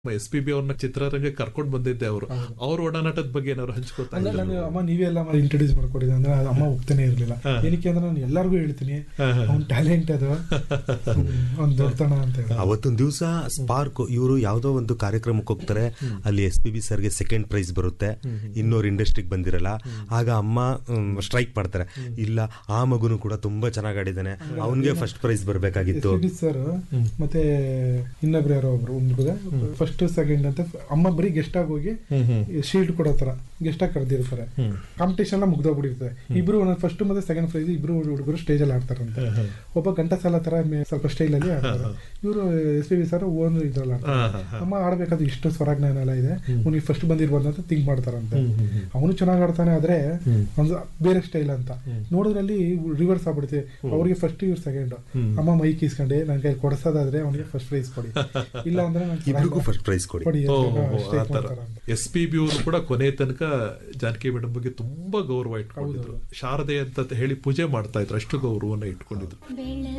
S P B ಅವ್ರನ್ನ ಚಿತ್ರರಂಗ ಕರ್ಕೊಂಡ್ ಬಂದಿದ್ದೆ ಅವರು ಅವ್ರ ಒಡನಾಟದ ಬಗ್ಗೆ ಏನಾದ್ರು ಹಂಚ್ಕೋತಾ ಅಂದ್ರೆ ಇದ್ರು ನಾನು ಅಮ್ಮ ನೀವೇ ಎಲ್ಲ ಇಂಟ್ರೊಡ್ಯೂಸ್ ಮಾಡ್ಕೊಡಿದ್ರೆ ಅಂದ್ರೆ ಅದು ಅಮ್ಮ ಹೋಗ್ತಾನೆ ಇರ್ಲಿಲ್ಲ ಏನಕ್ಕೆ ಅಂದ್ರೆ ನಾನು ಎಲ್ಲರಿಗೂ ಹೇಳ್ತೀನಿ ಅವ್ನ್ ಟ್ಯಾಲೆಂಟ್ ಅದು ಅವ್ನ್ ದೊಡ್ಡತನ ಅಂತ ಹೇಳಿ ಅವತ್ತೊಂದು ದಿವಸ ಸ್ಪಾರ್ಕ್ ಇವರು ಯಾವುದೋ ಒಂದು ಕಾರ್ಯಕ್ರಮಕ್ಕೆ ಹೋಗ್ತಾರೆ ಅಲ್ಲಿ ಎಸ್ ಪಿ ಬಿ ಸರ್ಗೆ ಸೆಕೆಂಡ್ ಪ್ರೈಸ್ ಬರುತ್ತೆ ಇನ್ನೋರು ಇಂಡಸ್ಟ್ರಿಗೆ ಬಂದಿರಲ್ಲ ಆಗ ಅಮ್ಮ ಸ್ಟ್ರೈಕ್ ಮಾಡ್ತಾರೆ ಇಲ್ಲ ಆ ಮಗುನು ಕೂಡ ತುಂಬಾ ಚೆನ್ನಾಗಿ ಆಡಿದ್ದಾನೆ ಅವನಿಗೆ ಫಸ್ಟ್ ಪ್ರೈಸ್ ಬರಬೇಕಾಗಿತ್ತು ಸರ್ ಮತ್ತೆ ಇನ್ನೊಬ್ರು ಯಾರೋ ಒಬ್ರು ಒಂದು ಫಸ್ಟ್ ಸೆಕೆಂಡ್ ಅಂತ ಅಮ್ಮ ಬರೀ ಗೆಸ್ಟ್ ಆಗಿ ಹೋಗಿ ಶೀಲ್ಡ್ ಕೊಡೋ ತರ ಗೆಸ್ಟ್ ಆಗಿ ಕರೆದಿರ್ತಾರೆ ಕಾಂಪಿಟೇಷನ್ ಎಲ್ಲ ಮುಗ್ದೋಗ್ಬಿಟ್ಟಿರ್ತದೆ ಇಬ್ರು ಫಸ್ಟ್ ಮತ್ತೆ ಸೆಕೆಂಡ್ ಪ್ರೈಸ್ ಇಬ್ರು ಹುಡುಗರು ಸ್ಟೇಜ್ ಅಲ್ಲಿ ಆಡ್ತಾರಂತೆ ಒಬ್ಬ ಗಂಟಸಾಲ ತರ ಮೇ- ಸ್ವಲ್ಪ ಸ್ಟೈಲ್ ಅಲ್ಲಿ ಆಡ್ತಾರೆ ಇವರು S P B sir own ಇದ್ರಲ್ಲ ಹಾ, ಹಾ, ಹಾ. ಅಮ್ಮ ಆಡ್ಬೇಕಾದ್ರೆ ಇಷ್ಟು ಸ್ವರಜ್ಞಾನ ಎಲ್ಲ ಇದೆ ಅವ್ನಿಗೆ ಫಸ್ಟ್ ಬಂದಿರ್ಬಾರ್ದು ಅಂತ ಥಿಂಕ್ ಮಾಡ್ತಾರಂತೆ ಅವನು ಚೆನ್ನಾಗಿ ಆಡ್ತಾನೆ ಆದ್ರೆ ಒಂದು ಬೇರೆ ಸ್ಟೈಲ್ ಅಂತ ನೋಡಿದ್ರಲ್ಲಿ ರಿವರ್ಸ್ ಆಗ್ಬಿಡುತ್ತೆ ಅವ್ರಿಗೆ ಫಸ್ಟ್ ಇವ್ರು ಸೆಕೆಂಡ್ ಅಮ್ಮ ಮೈಕ್ ಇಸ್ಕೊಂಡೆ ನನ್ ಕೈ ಕೊಡ್ಸೋದಾದ್ರೆ ಅವನಿಗೆ ಫಸ್ಟ್ ಪ್ರೈಸ್ ಕೊಡಿ ಇಲ್ಲ ಅಂದ್ರೆ ನಾನ್ ಇಬ್ರಿಗೂ ಫಸ್ಟ್ ಪ್ರೈಸ್ ಕೊಡಿ ಕೊಡಿ ಓ, ಅಂತ ಓ, strike ಆ ತರ ಮಾಡ್ತಾರಂತೆ. ಎಸ್ ಪಿ ಬಿ ಅವರು ಕೂಡ ಕೊನೆ ತನಕ ಜಾನಕಿ ಮೇಡಮ್ ಬಗ್ಗೆ ತುಂಬಾ ಗೌರವ ಇಟ್ಕೊಂಡಿದ್ರು ಶಾರದೆ ಅಂತ ಹೇಳಿ ಪೂಜೆ ಮಾಡ್ತಾ ಇದ್ರು ಅಷ್ಟು ಗೌರವನ ಇಟ್ಕೊಂಡಿದ್ರು ಬೆಳದ